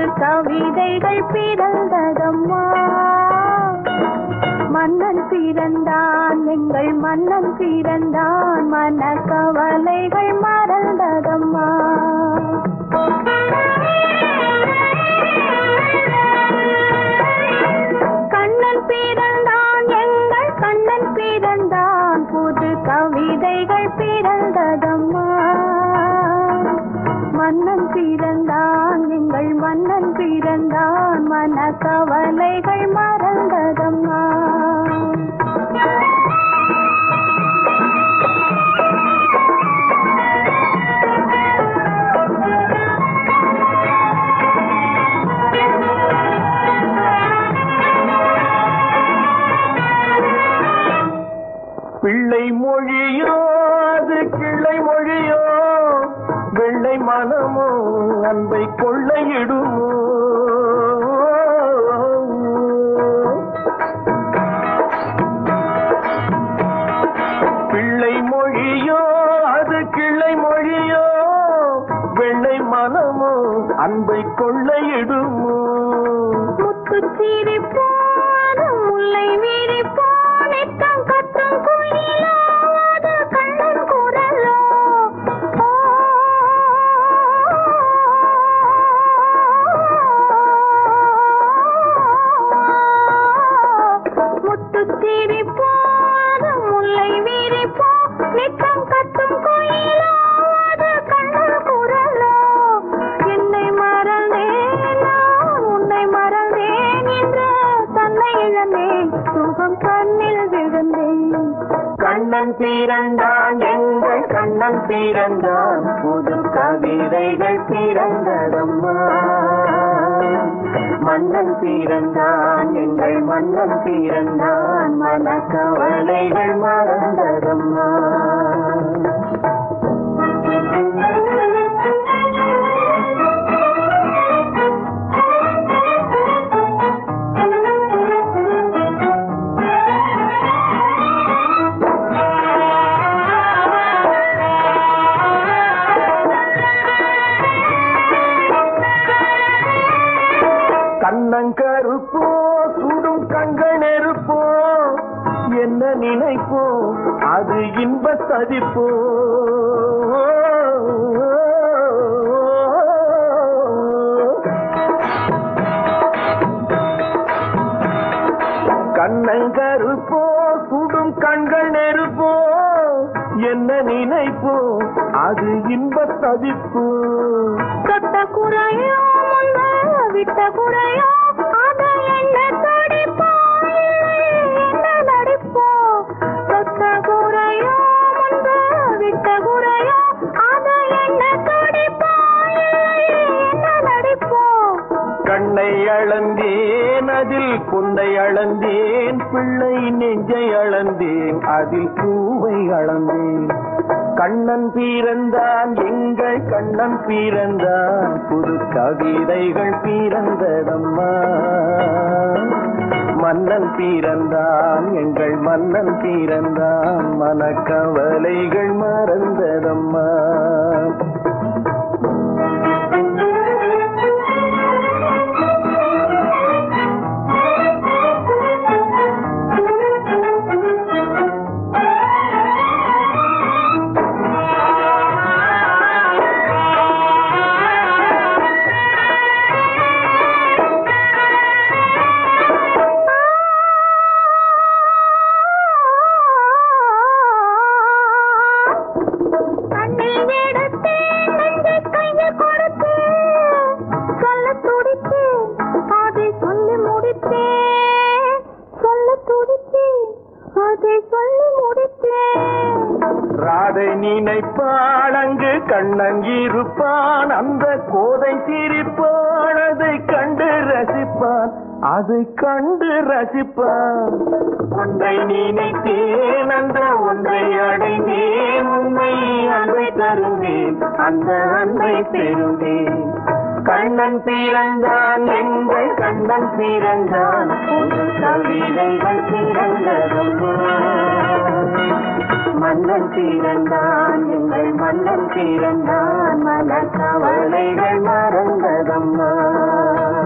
கவிதைகள் பிறந்ததம்மா மன்னன் பிறந்தான் எங்கள் மன்னன் பிறந்தான் மன கவலைகள் மறந்ததம்மா கண்ணன் பிறந்தான் எங்கள் கண்ணன் பிறந்தான் புது கவிதைகள் பிறந்ததம்மா மன்னன் பிறந்தான் எங்கள் மன்னன் பிறந்தான் மன கவலைகள் மறந்ததம்மா பிள்ளை மொழியோ அது கிள்ளை மொழியோ வெள்ளை மனமோ அன்பை கொள்ளையிடுமோ பிள்ளை மொழியோ அது கிள்ளை மொழியோ வெள்ளை மனமோ அன்பை கொள்ளையிடுமோ முத்துச் சிரிப்பான முல்லை விரிப்பான் நித்தம் கத்தும் குயிலோ அது கண்ணன் குரலோ ஓ, முத்துச் சிரிப்பான முல்லை விரிப்போ நித்தம் கத்தும் குயிலோ அது கண்ணன் குரலோ என்னை மறந்தேன் நான் உன்னை மறந்தேன் என்று தன்னை இழந்தேன் சுகம் கண்ணில் விழுந்தேன் கண்ணன் பிறந்தான் எங்கள் கண்ணன் பிறந்தான் புது கவிதைகள் பிறந்ததம்மா மன்னன் பிறந்தான் எங்கள் மன்னன் பிறந்தான் மன கவலைகள் மறந்ததம்மா கண்ணங்கருப்போ சுடும் கண்கள் நெருப்போ என்ன நினைப்போ அது இன்ப ததிப்போ கண்ணங்கருப்போ சுடும் கண்கள் நெருப்போ என்ன நினைப்போ அது இன்ப ததிப்போ தொட்ட குறையோ முன்பு விட்ட குறையோ அது என்ன தடிப்போ என்ன நடிப்போ தொட்ட குறையோ முன்பு விட்ட குறையோ அது என்ன தடிப்போ என்ன நடிப்போ கண்ணை அளந்தேன் அதில் குன்னை அளந்தேன் பிள்ளை நெஞ்சை அளந்தேன் அதில் பூவை அளந்தேன் கண்ணன் பிறந்தான் எங்கள் கண்ணன் பிறந்தான் புது கவிதைகள் பிறந்ததம்மா மன்னன் பிறந்தான் எங்கள் மன்னன் பிறந்தான் மனக்கவலைகள் மறந்ததம்மா கண்ணில் எடுத்தேன் நெஞ்சை கையில் கொடுத்தேன் சொல்ல துடித்தேன் அதை சொல்லி முடித்தேன் சொல்ல துடித்தேன் அதை சொல்லி முடித்தேன் ராதை நினைப்பாள் அங்கு கண்ணன் இருப்பான் அந்த கோதை சிரிப்பான் அதை கண்டு ரசிப்பான் அதை கண்டு ரசிப்பான் ஒன்றை நினைத்தேன் அந்த ஒன்றை அடைந்தேன் உண்மை அன்பை தருவேன் அந்த அன்பை பெறுவேன் கண்ணன் பிறந்தான் எங்கள் கண்ணன் பிறந்தான் புது கவிதைகள் பிறந்ததம்மா மன்னன் பிறந்தான் எங்கள் மன்னன் பிறந்தான் மன கவலைகள் மறந்ததம்மா